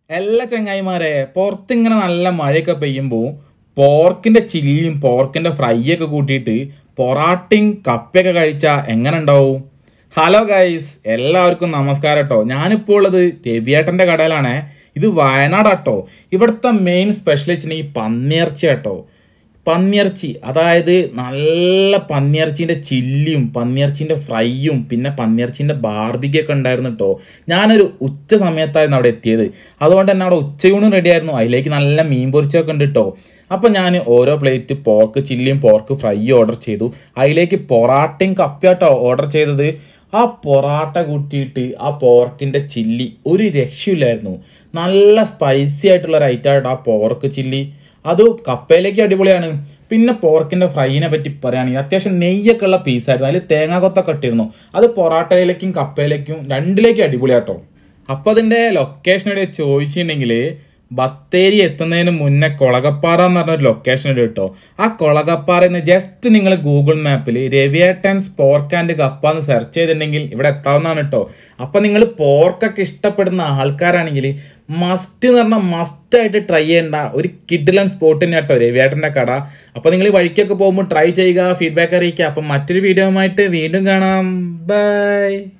എല്ലാ ചങ്ങായിമാരെ പുറത്തിങ്ങനെ നല്ല മഴയൊക്കെ പെയ്യുമ്പോൾ പോർക്കിന്റെ ചില്ലിയും പോർക്കിന്റെ ഫ്രൈ ഒക്കെ കൂട്ടിയിട്ട് പൊറാട്ടയും കപ്പയൊക്കെ കഴിച്ചാൽ എങ്ങനെ ഉണ്ടാവും ഹലോ ഗൈസ് എല്ലാവർക്കും നമസ്കാരം കേട്ടോ ഞാനിപ്പോൾ ഉള്ളത് രവിയേട്ടൻ്റെ കടയിലാണേ ഇത് വയനാടാട്ടോ ഇവിടുത്തെ മെയിൻ സ്പെഷ്യൽ വെച്ചിട്ടുണ്ടെങ്കിൽ പന്നിയിറച്ചി കേട്ടോ പന്നിയിറച്ചി അതായത് നല്ല പന്നിയിറച്ചീൻ്റെ ചില്ലിയും പന്നിയിറച്ചീൻ്റെ ഫ്രൈയും പിന്നെ പന്നിയിറച്ചീൻ്റെ ബാർബിക്കൊക്കെ ഉണ്ടായിരുന്നു കേട്ടോ ഞാനൊരു ഉച്ച സമയത്തായിരുന്നു അവിടെ എത്തിയത് അതുകൊണ്ട് തന്നെ അവിടെ ഉച്ചയൂണ് റെഡി ആയിരുന്നു അതിലേക്ക് നല്ല മീൻ പൊരിച്ചൊക്കെ ഉണ്ട് കേട്ടോ അപ്പോൾ ഞാൻ ഓരോ പ്ലേറ്റ് പോർക്ക് ചില്ലിയും പോർക്ക് ഫ്രൈ ഓർഡർ ചെയ്തു അതിലേക്ക് പൊറാട്ടയും കപ്പയാട്ടോ ഓർഡർ ചെയ്തത് ആ പൊറാട്ട കൂട്ടിയിട്ട് ആ പോർക്കിൻ്റെ ചില്ലി ഒരു രക്ഷയില്ലായിരുന്നു നല്ല സ്പൈസി ആയിട്ടുള്ള ഒരു ഐറ്റമായിട്ട് ആ പോർക്ക് ചില്ലി അത് കപ്പയിലേക്ക് അടിപൊളിയാണ് പിന്നെ പോർക്കിൻ്റെ ഫ്രൈനെ പറ്റി പറയുകയാണെങ്കിൽ അത്യാവശ്യം നെയ്യൊക്കെ ഉള്ള പീസായിരുന്നു അതിൽ തേങ്ങാക്കൊത്തൊക്കെ ഇട്ടിരുന്നു അത് പൊറാട്ടയിലേക്കും കപ്പയിലേക്കും രണ്ടിലേക്കും അടിപൊളിയാട്ടോ അപ്പോൾ അതിൻ്റെ ലൊക്കേഷൻ ഇവിടെ ചോദിച്ചിട്ടുണ്ടെങ്കിൽ ബത്തേരി എത്തുന്നതിന് മുന്നേ കൊളകപ്പാറ എന്ന് പറഞ്ഞൊരു ലൊക്കേഷൻ ഉണ്ട് കേട്ടോ ആ കൊളകപ്പാറ എന്ന് ജസ്റ്റ് നിങ്ങൾ ഗൂഗിൾ മാപ്പിൽ രവിയേട്ടൻസ് പോർക്ക് ആൻഡ് കപ്പ എന്ന് സെർച്ച് ചെയ്തിട്ടുണ്ടെങ്കിൽ ഇവിടെ എത്താവുന്നതാണ് കേട്ടോ അപ്പം നിങ്ങൾ പോർക്കൊക്കെ ഇഷ്ടപ്പെടുന്ന ആൾക്കാരാണെങ്കിൽ മസ്റ്റ് എന്ന് പറഞ്ഞാൽ മസ്റ്റ് ആയിട്ട് ട്രൈ ചെയ്യേണ്ട ഒരു കിഡിലൻ സ്പോട്ട് തന്നെ കേട്ടോ രവിയേട്ടൻ്റെ കട അപ്പോൾ നിങ്ങൾ വഴിക്കൊക്കെ പോകുമ്പോൾ ട്രൈ ചെയ്യുക ഫീഡ്ബാക്ക് അറിയിക്കുക അപ്പം മറ്റൊരു വീഡിയോയുമായിട്ട് വീണ്ടും കാണാം ബൈ